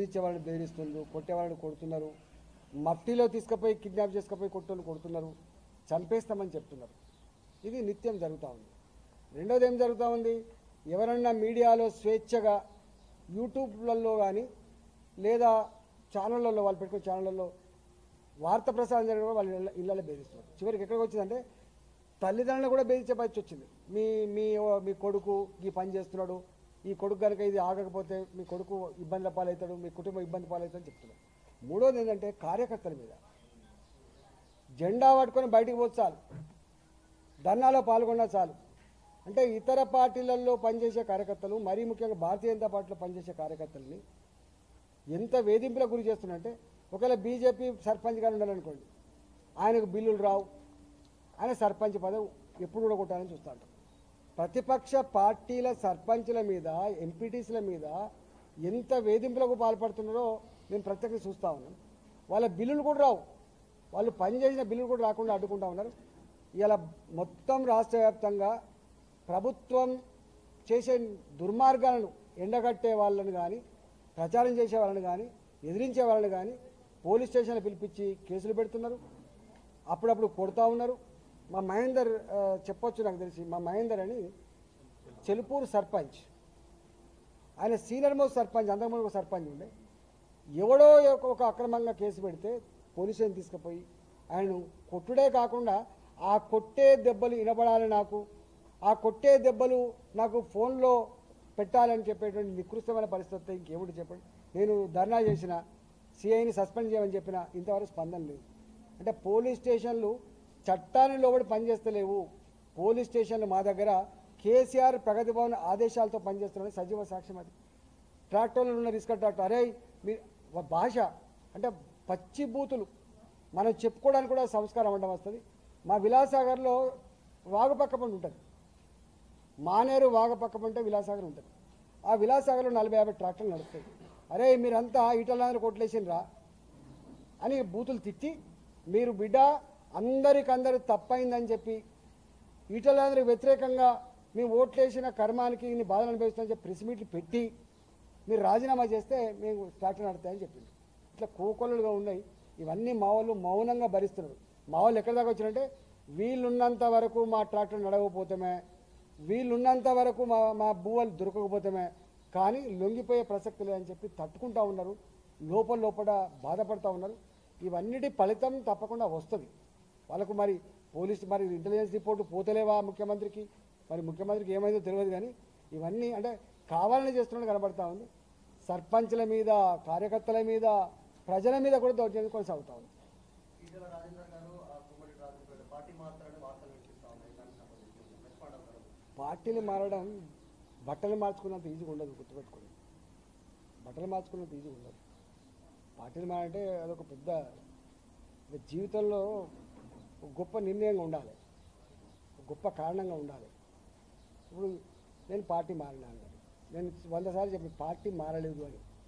బెదిరించే వాళ్ళని బెదిరిస్తున్నారు కొట్టే వాళ్ళని కొడుతున్నారు మట్టిలో తీసుకుపోయి కిడ్నాప్ చేసుకుపోయి కొట్టోళ్ళు కొడుతున్నారు చంపేస్తామని చెప్తున్నారు ఇది నిత్యం జరుగుతూ ఉంది రెండోది ఏం జరుగుతూ ఉంది ఎవరన్నా మీడియాలో స్వేచ్ఛగా యూట్యూబ్లలో కానీ లేదా ఛానళ్ళల్లో వాళ్ళు పెట్టుకునే ఛానళ్ళల్లో వార్త ప్రసారం జరగడం వాళ్ళు ఇళ్ళ ఇళ్ళలో బెదిరిస్తున్నారు చివరికి ఎక్కడికి వచ్చిందంటే తల్లిదండ్రులు కూడా బెదిరించే పరిస్థితి వచ్చింది మీ మీ మీ కొడుకు ఈ పని చేస్తున్నాడు ఈ కొడుకు కనుక ఇది ఆగకపోతే మీ కొడుకు ఇబ్బందుల పాలవుతాడు మీ కుటుంబం ఇబ్బంది పాలవుతాడని చెప్తున్నారు మూడోది ఏంటంటే కార్యకర్తల మీద జెండా పట్టుకొని బయటికి పోతే చాలు ధర్నాలో పాల్గొన్నా చాలు అంటే ఇతర పార్టీలలో పనిచేసే కార్యకర్తలు మరీ ముఖ్యంగా భారతీయ జనతా పార్టీలో పనిచేసే కార్యకర్తలని ఎంత వేధింపులకు గురి చేస్తున్నారంటే ఒకవేళ బీజేపీ సర్పంచ్ గారు ఉండాలనుకోండి ఆయనకు బిల్లులు రావు ఆయన సర్పంచ్ పదవి ఎప్పుడు కూడా కొట్టాలని చూస్తూ ఉంటాం ప్రతిపక్ష పార్టీల సర్పంచ్ల మీద ఎంపీటీసీల మీద ఎంత వేధింపులకు పాల్పడుతున్నారో నేను ప్రత్యేకంగా చూస్తూ ఉన్నాను వాళ్ళ బిల్లులు కూడా రావు వాళ్ళు పనిచేసిన బిల్లులు కూడా రాకుండా అడ్డుకుంటా ఉన్నారు ఇలా మొత్తం రాష్ట్ర వ్యాప్తంగా ప్రభుత్వం చేసే దుర్మార్గాలను ఎండగట్టే వాళ్ళని కానీ ప్రచారం చేసే వాళ్ళని కానీ ఎదిరించే వాళ్ళని కానీ పోలీస్ స్టేషన్లో పిలిపించి కేసులు పెడుతున్నారు అప్పుడప్పుడు కొడుతూ ఉన్నారు మా మహేందర్ ఆ, చెప్పొచ్చు నాకు తెలిసి మా మహేందర్ అని చెలుపూరు సర్పంచ్ ఆయన సీనియర్ మోస్ట్ సర్పంచ్ అంతకుముందు ఒక సర్పంచ్ ఉండే ఎవడో ఒక- ఒక అక్రమంగా కేసు పెడితే పోలీసులను తీసుకుపోయి ఆయన కొట్టుడే కాకుండా ఆ కొట్టే దెబ్బలు వినబడాలి నాకు ఆ కొట్టే దెబ్బలు నాకు ఫోన్లో పెట్టాలని చెప్పేటువంటి నికృష్టమైన పరిస్థితి వస్తే ఇంకేమిటి చెప్పండి నేను ధర్నా చేసిన సిఐని సస్పెండ్ చేయమని చెప్పిన ఇంతవరకు స్పందన లేదు అంటే పోలీస్ స్టేషన్లు చట్టాన్ని లోబడి పనిచేస్తలేవు పోలీస్ స్టేషన్లు మా దగ్గర కేసీఆర్ ప్రగతి భవన్ ఆదేశాలతో పనిచేస్తున్నారని సజీవ సాక్ష్యం అది ట్రాక్టర్లు ఉన్న రిస్క్ ట్రాక్టర్ అరే మీ వ- భాష అంటే పచ్చి బూతులు మనం చెప్పుకోవడానికి కూడా సంస్కారం ఉండడం వస్తుంది మా విలాసాగర్లో వాగు పక్క పండు ఉంటుంది మానేరు వాగ పక్క పంటే విలాసాగర్ ఉంటుంది ఆ విలాసాగర్లో నలభై యాభై ట్రాక్టర్లు నడుస్తాయి అరే మీరంతా ఈటలందరూ కొట్లేసిండ్రా అని బూతులు తిట్టి మీరు బిడ్డ అందరికందరూ తప్పైందని చెప్పి ఈటలందరికి వ్యతిరేకంగా మీ ఓట్లేసిన కర్మానికి ఇన్ని బాధలు అనుభవిస్తామని చెప్పి ప్రెస్ మీట్లు పెట్టి మీరు రాజీనామా చేస్తే మేము ట్రాక్టర్ నడతాయని చెప్పింది ఇట్లా కోకొల్లుగా ఉన్నాయి ఇవన్నీ మా వాళ్ళు మౌనంగా భరిస్తున్నారు మా వాళ్ళు ఎక్కడి దాకా వచ్చినంటే వీళ్ళున్నంత వరకు మా ట్రాక్టర్ నడవకపోతేమే వీళ్ళున్నంత వరకు మా మా భూవలు దొరకకపోతేమే కానీ లొంగిపోయే ప్రసక్తి లేదని చెప్పి తట్టుకుంటా ఉన్నారు లోపల లోపల బాధపడతా ఉన్నారు ఇవన్నిటి ఫలితం తప్పకుండా వస్తుంది వాళ్ళకు మరి పోలీసు మరి ఇంటెలిజెన్స్ రిపోర్టు పోతలేవా ముఖ్యమంత్రికి మరి ముఖ్యమంత్రికి ఏమైందో తెలియదు కానీ ఇవన్నీ అంటే కావాలని చేస్తున్నట్టు కనబడతా ఉంది సర్పంచ్ల మీద కార్యకర్తల మీద ప్రజల మీద కూడా దౌర్జన్యం కొనసాగుతా ఉంది ఈటెల రాజేందర్ గారు ఆ కుమ్మడి రాజేంద్ర పార్టీ మాత్రమే వార్తలు వినిపిస్తా ఉన్నాయి దానికి సంబంధించి రెస్పాండ్ అవుతారు పార్టీలు మారడం బట్టలు మార్చుకున్నంత ఈజీగా ఉండదు గుర్తుపెట్టుకోండి బట్టలు మార్చుకున్నంత ఈజీగా ఉండదు పార్టీలు మారంటే అదొక పెద్ద ఒక జీవితంలో ఒక గొప్ప నిర్ణయంగా ఉండాలి ఒక గొప్ప కారణంగా ఉండాలి ఇప్పుడు నేను పార్టీ మారినా అన్నాను నేను వంద సార్లు చెప్పి పార్టీ మారలేదు అని